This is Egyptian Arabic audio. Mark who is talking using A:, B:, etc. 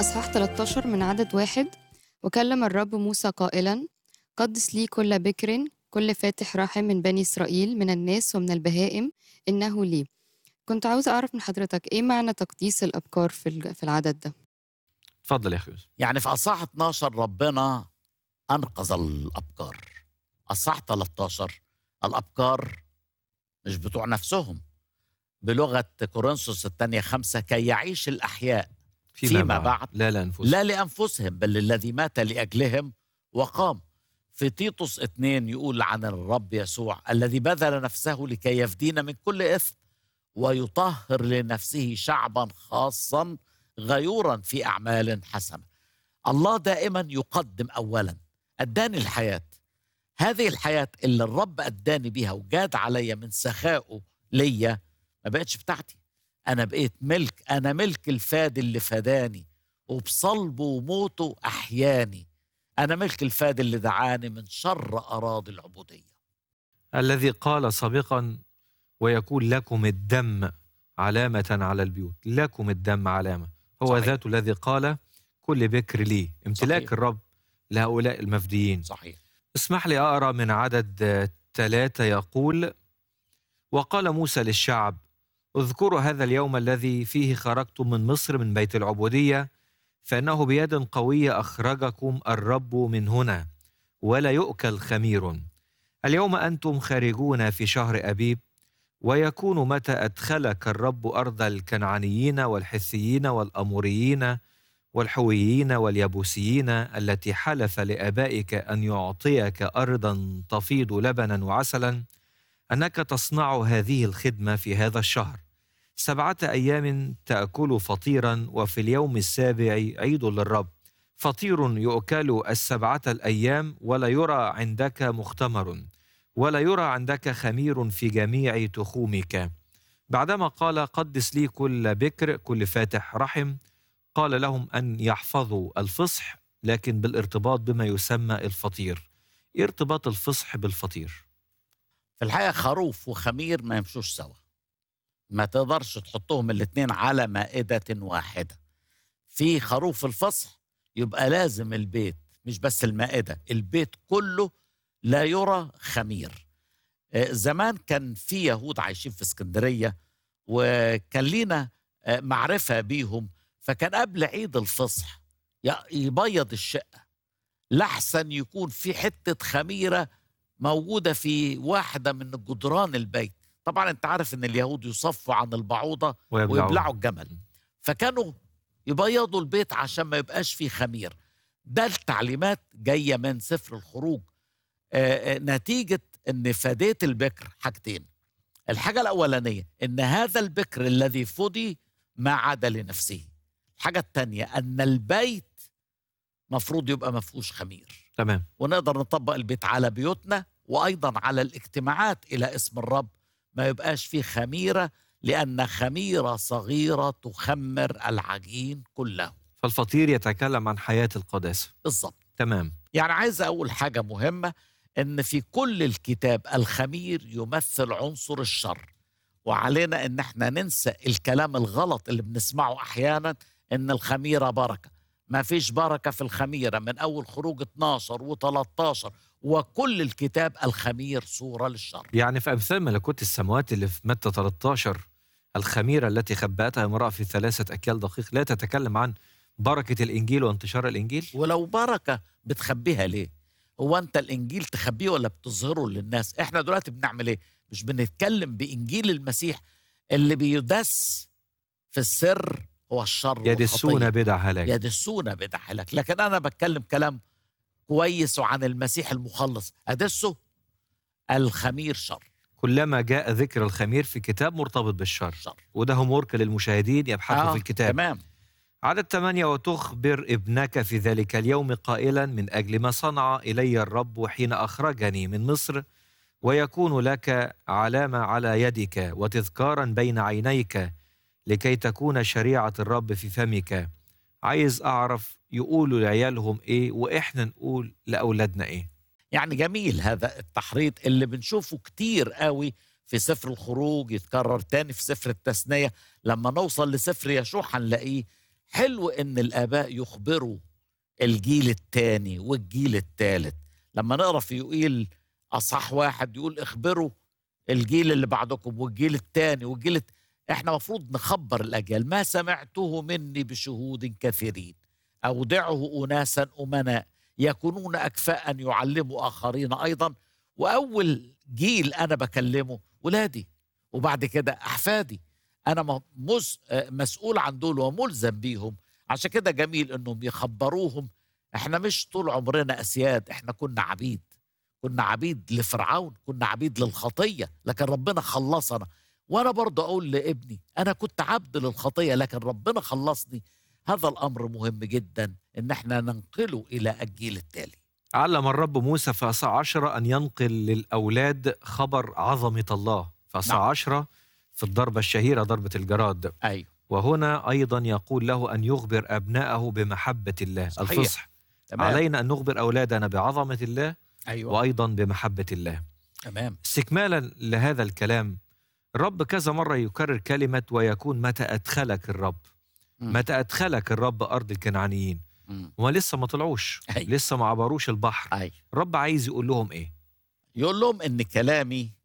A: أصحاح 13 من عدد واحد وكلم الرب موسى قائلا قدس لي كل بكر كل فاتح رحم من بني إسرائيل من الناس ومن البهائم إنه لي كنت عاوزة أعرف من حضرتك إيه معنى تقديس الأبكار في الج- في العدد ده
B: اتفضل يا اخي يوسف
C: يعني في اصحاح 12 ربنا انقذ الابكار اصحاح 13 الابكار مش بتوع نفسهم بلغه كورنثوس الثانيه خمسة كي يعيش الاحياء فيما بعد
B: لا لا انفسهم
C: لا لانفسهم بل للذي مات لاجلهم وقام في تيتوس اثنين يقول عن الرب يسوع الذي بذل نفسه لكي يفدينا من كل اثم ويطهر لنفسه شعبا خاصا غيورا في اعمال حسنه. الله دائما يقدم اولا اداني الحياه هذه الحياه اللي الرب اداني بيها وجاد عليا من سخائه ليا ما بقتش بتاعتي انا بقيت ملك انا ملك الفادي اللي فداني وبصلبه وموته احياني انا ملك الفادي اللي دعاني من شر اراضي العبوديه
B: الذي قال سابقا ويكون لكم الدم علامة على البيوت لكم الدم علامة هو
C: صحيح.
B: ذاته الذي قال كل بكر لي امتلاك
C: صحيح.
B: الرب لهؤلاء المفديين
C: صحيح
B: اسمح لي أقرأ من عدد آه، ثلاثة يقول وقال موسى للشعب اذكروا هذا اليوم الذي فيه خرجتم من مصر من بيت العبودية فإنه بيد قوية أخرجكم الرب من هنا ولا يؤكل خمير اليوم أنتم خارجون في شهر أبيب ويكون متى أدخلك الرب أرض الكنعانيين والحثيين والأموريين والحويين واليبوسيين التي حلف لآبائك أن يعطيك أرضا تفيض لبنا وعسلا أنك تصنع هذه الخدمة في هذا الشهر سبعة أيام تأكل فطيرا وفي اليوم السابع عيد للرب فطير يؤكل السبعة الأيام ولا يرى عندك مختمر ولا يرى عندك خمير في جميع تخومك بعدما قال قدس لي كل بكر كل فاتح رحم قال لهم أن يحفظوا الفصح لكن بالارتباط بما يسمى الفطير إيه ارتباط الفصح بالفطير
C: في الحقيقه خروف وخمير ما يمشوش سوا ما تقدرش تحطهم الاثنين على مائده واحده في خروف الفصح يبقى لازم البيت مش بس المائده البيت كله لا يرى خمير آه، زمان كان في يهود عايشين في اسكندريه وكان لينا آه، معرفه بيهم فكان قبل عيد الفصح ي- يبيض الشقه لحسن يكون في حته خميره موجوده في واحده من جدران البيت طبعا انت عارف ان اليهود يصفوا عن البعوضه
B: ويبلعون.
C: ويبلعوا الجمل فكانوا يبيضوا البيت عشان ما يبقاش فيه خمير ده التعليمات جايه من سفر الخروج آه، آه، نتيجه ان فديت البكر حاجتين الحاجه الاولانيه ان هذا البكر الذي فدي ما عاد لنفسه الحاجه الثانيه ان البيت مفروض يبقى ما فيهوش خمير
B: تمام
C: ونقدر نطبق البيت على بيوتنا وايضا على الاجتماعات الى اسم الرب ما يبقاش فيه خميره لان خميره صغيره تخمر العجين كله
B: فالفطير يتكلم عن حياة القداسة
C: بالظبط
B: تمام
C: يعني عايز اقول حاجه مهمه ان في كل الكتاب الخمير يمثل عنصر الشر وعلينا ان احنا ننسى الكلام الغلط اللي بنسمعه احيانا ان الخميره بركه ما فيش بركه في الخميره من اول خروج 12 و13 وكل الكتاب الخمير صوره للشر
B: يعني في أمثال ملكوت السماوات اللي في متى 13 الخميرة التي خبأتها امرأة في ثلاثة أكيال دقيق لا تتكلم عن بركة الإنجيل وانتشار الإنجيل
C: ولو بركه بتخبيها ليه هو انت الانجيل تخبيه ولا بتظهره للناس احنا دلوقتي بنعمل ايه مش بنتكلم بانجيل المسيح اللي بيدس في السر هو الشر
B: يدسون
C: والخطية.
B: بدع هلاك
C: يدسون بدع لك لكن انا بتكلم كلام كويس وعن المسيح المخلص ادسه الخمير شر
B: كلما جاء ذكر الخمير في كتاب مرتبط بالشر
C: شر
B: وده هومورك للمشاهدين يبحثوا في الكتاب
C: تمام
B: عدد ثمانية وتخبر ابنك في ذلك اليوم قائلا من أجل ما صنع إلي الرب حين أخرجني من مصر ويكون لك علامة على يدك وتذكارا بين عينيك لكي تكون شريعة الرب في فمك عايز أعرف يقولوا لعيالهم إيه وإحنا نقول لأولادنا إيه
C: يعني جميل هذا التحريض اللي بنشوفه كتير قوي في سفر الخروج يتكرر تاني في سفر التثنية لما نوصل لسفر يشوع هنلاقيه حلو ان الاباء يخبروا الجيل الثاني والجيل الثالث لما نقرا في يقول اصح واحد يقول اخبروا الجيل اللي بعدكم والجيل الثاني والجيل الت... احنا المفروض نخبر الاجيال ما سمعته مني بشهود كثيرين اودعه اناسا امناء يكونون اكفاء ان يعلموا اخرين ايضا واول جيل انا بكلمه ولادي وبعد كده احفادي انا م- مس... آه، مسؤول عن دول وملزم بيهم عشان كده جميل انهم يخبروهم احنا مش طول عمرنا اسياد احنا كنا عبيد كنا عبيد لفرعون كنا عبيد للخطيه لكن ربنا خلصنا وانا برضه اقول لابني انا كنت عبد للخطيه لكن ربنا خلصني هذا الامر مهم جدا ان احنا ننقله الى الجيل التالي
B: علم الرب موسى في أصحاح عشرة أن ينقل للأولاد خبر عظمة الله في أصحاح
C: نعم.
B: عشرة في الضربة الشهيرة ضربة الجراد
C: ايوه
B: وهنا أيضا يقول له أن يخبر أبنائه بمحبة الله
C: صحيح.
B: الفصح
C: تمام
B: علينا أن نخبر أولادنا بعظمة الله
C: ايوه
B: وأيضا بمحبة الله
C: تمام
B: استكمالا لهذا الكلام الرب كذا مرة يكرر كلمة ويكون متى أدخلك الرب
C: مم.
B: متى أدخلك الرب أرض الكنعانيين
C: مم.
B: وما لسه ما طلعوش
C: أيوة.
B: لسه ما عبروش البحر
C: ايوه
B: الرب عايز يقول لهم إيه
C: يقول لهم ان كلامي